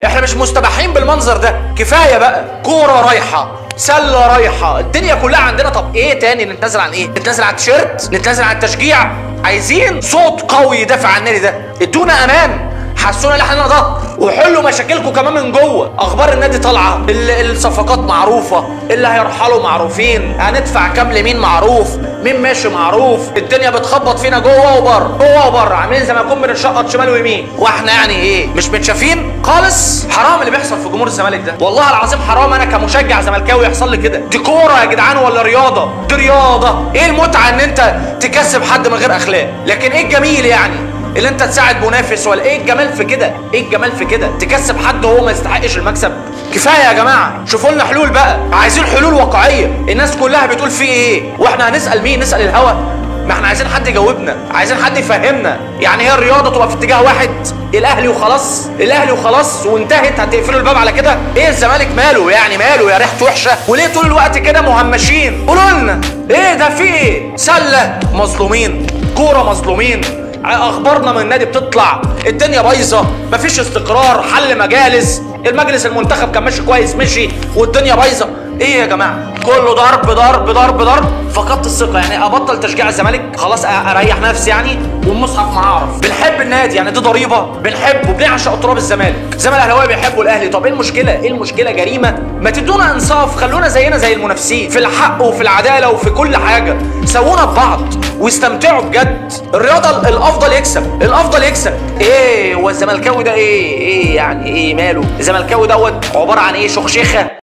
احنا مش مستباحين بالمنظر ده كفايه بقى كوره رايحه سله رايحه الدنيا كلها عندنا طب ايه تاني نتنازل عن ايه نتنازل عن التيشيرت نتنازل عن التشجيع عايزين صوت قوي يدافع عن النادي ده ادونا امان حسونا ان احنا ظهر وحلوا مشاكلكم كمان من جوه اخبار النادي طالعه ال- الصفقات معروفه اللي هيرحلوا معروفين هندفع كام لمين معروف مين ماشي معروف الدنيا بتخبط فينا جوه وبره جوه وبره عاملين زي ما نكون بنشقط شمال ويمين واحنا يعني ايه مش متشافين خالص حرام اللي بيحصل في جمهور الزمالك ده والله العظيم حرام انا كمشجع زملكاوي يحصل لي كده دي كوره يا جدعان ولا رياضه دي رياضه ايه المتعه ان انت تكسب حد من غير اخلاق لكن ايه الجميل يعني اللي انت تساعد منافس ولا ايه الجمال في كده ايه الجمال في كده تكسب حد وهو ما يستحقش المكسب كفايه يا جماعه شوفوا لنا حلول بقى عايزين حلول واقعيه الناس كلها بتقول في ايه واحنا هنسال مين نسال الهوا ما احنا عايزين حد يجاوبنا عايزين حد يفهمنا يعني هي الرياضه تبقى في اتجاه واحد الاهلي وخلاص الاهلي وخلاص وانتهت هتقفلوا الباب على كده ايه الزمالك ماله يعني ماله يا ريحته وحشه وليه طول الوقت كده مهمشين قولوا لنا ايه ده في ايه سله مظلومين كوره مظلومين اخبارنا من النادي بتطلع الدنيا بايظه مفيش استقرار حل مجالس المجلس المنتخب كان ماشي كويس مشي والدنيا بايظه ايه يا جماعه كله ضرب ضرب ضرب ضرب فقدت الثقه يعني ابطل تشجيع الزمالك خلاص أ- اريح نفسي يعني والمصحف ما اعرف بنحب النادي يعني دي ضريبه بنحبه بنعشق تراب الزمالك زي ما الاهلاويه بيحبوا الاهلي طب ايه المشكله ايه المشكله جريمه ما تدونا انصاف خلونا زينا زي المنافسين في الحق وفي العداله وفي كل حاجه سوونا ببعض واستمتعوا بجد الرياضه ال- الافضل يكسب الافضل يكسب ايه والزملكاوي ده ايه ايه يعني ايه ماله الزملكاوي دوت عباره عن ايه شخشيخه